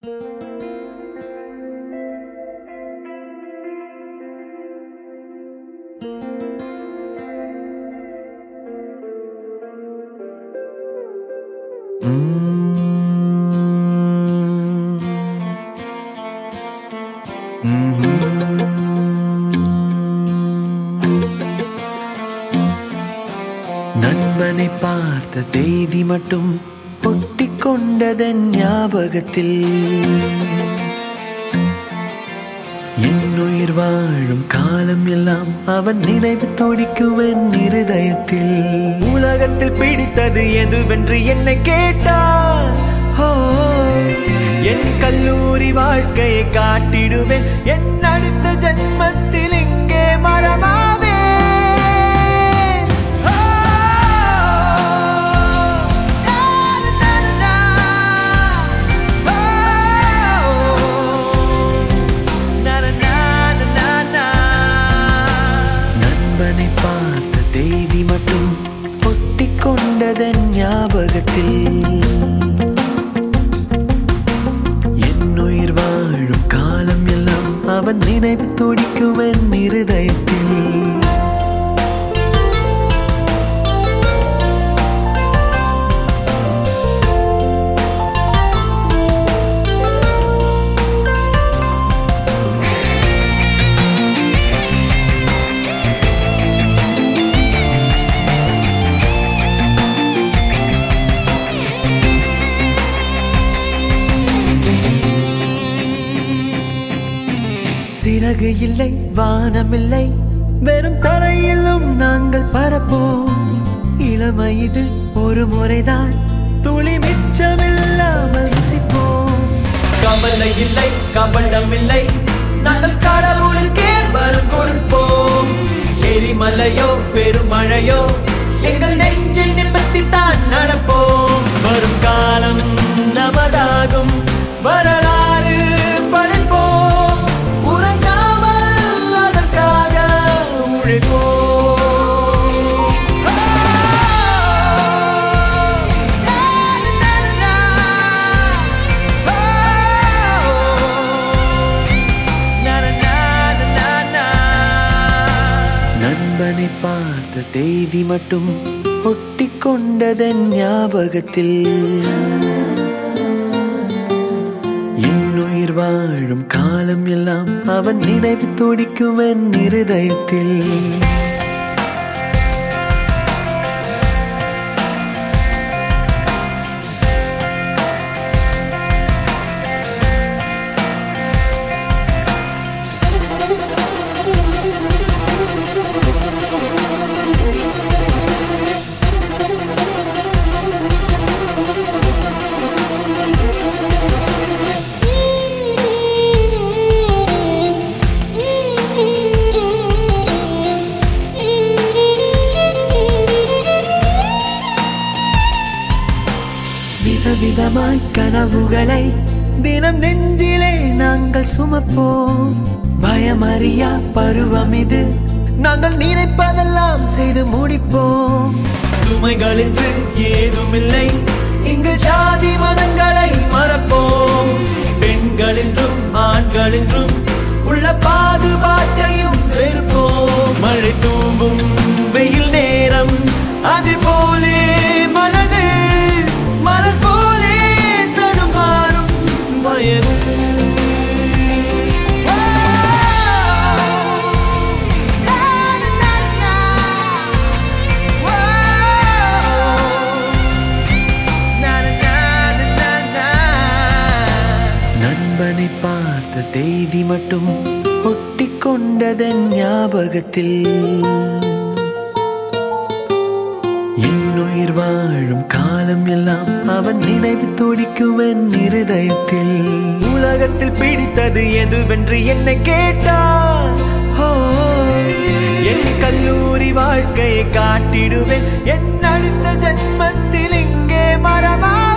நண்பனை பார்த்த தேவி மட்டும் ஒட்டிக் கொண்டதன் ஞாபகத்தில் என் உயிர் வாழும் காலம் எல்லாம் அவன் நினைவு துடிக்குவன் இருதயத்தில் உலகத்தில் பிடித்தது எதுவென்று என்னை கேட்டான் ஓ என் கல்லூரி வாழ்க்கையை காட்டிடுவேன் என் அடுத்த ஜென்மத்தில் இங்கே மரமாவே நண்பனை பார்த்த தேவி மட்டும் ஒட்டிக் கொண்டதன் ஞாபகத்தில் என் உயிர் வாழும் காலம் எல்லாம் அவன் நினைவு துடிக்குவன் இருதயத்தில் சிறகு இல்லை வானமில்லை வெறும் தரையிலும் நாங்கள் பரப்போம் இளமை இது ஒரு முறைதான் துளி மிச்சமில்லாமல் ருசிப்போம் கவலை இல்லை கவலம் இல்லை நாங்கள் கடவுளுக்கே வரும் கொடுப்போம் எரிமலையோ பெருமழையோ எங்கள் நெஞ்சில் நிமித்தி தான் நடப்போம் வரும் காலம் நமதாகும் வரலாறு படைப்போம் உறங்காமல் அதற்காக உழைப்போம் நண்பனை பார்த்த தேவி மட்டும் ஒட்டிக் கொண்டதன் ஞாபகத்தில் என் உயிர் வாழும் காலம் எல்லாம் அவன் நினைவு துடிக்குவன் இருதயத்தில் விதவிதமாய் கனவுகளை தினம் நெஞ்சிலே நாங்கள் சுமப்போம் பயமறியா பருவம் இது நாங்கள் நினைப்பதெல்லாம் செய்து முடிப்போம் சுமைகள் என்று ஏதுமில்லை இங்கு ஜாதி மதங்களை மறப்போம் பெண்கள் என்றும் ஆண்கள் என்றும் உள்ள பாதுபாட்டையும் வெறுப்போம் மழை தூங்கும் வெயில் நேரம் அது போலே மனது மலர் போலே தடுமாறும் வயது நண்பனை பார்த்த தேவி மட்டும் ஒட்டிக் கொண்டதன் ஞாபகத்தில் என் உயிர் வாழும் காலம் எல்லாம் அவன் நினைவு துடிக்குவன் இருதயத்தில் உலகத்தில் பிடித்தது எதுவென்று என்னை கேட்டான் ஓ என் கல்லூரி வாழ்க்கையை காட்டிடுவேன் என் அடுத்த ஜென்மத்தில் இங்கே மரமா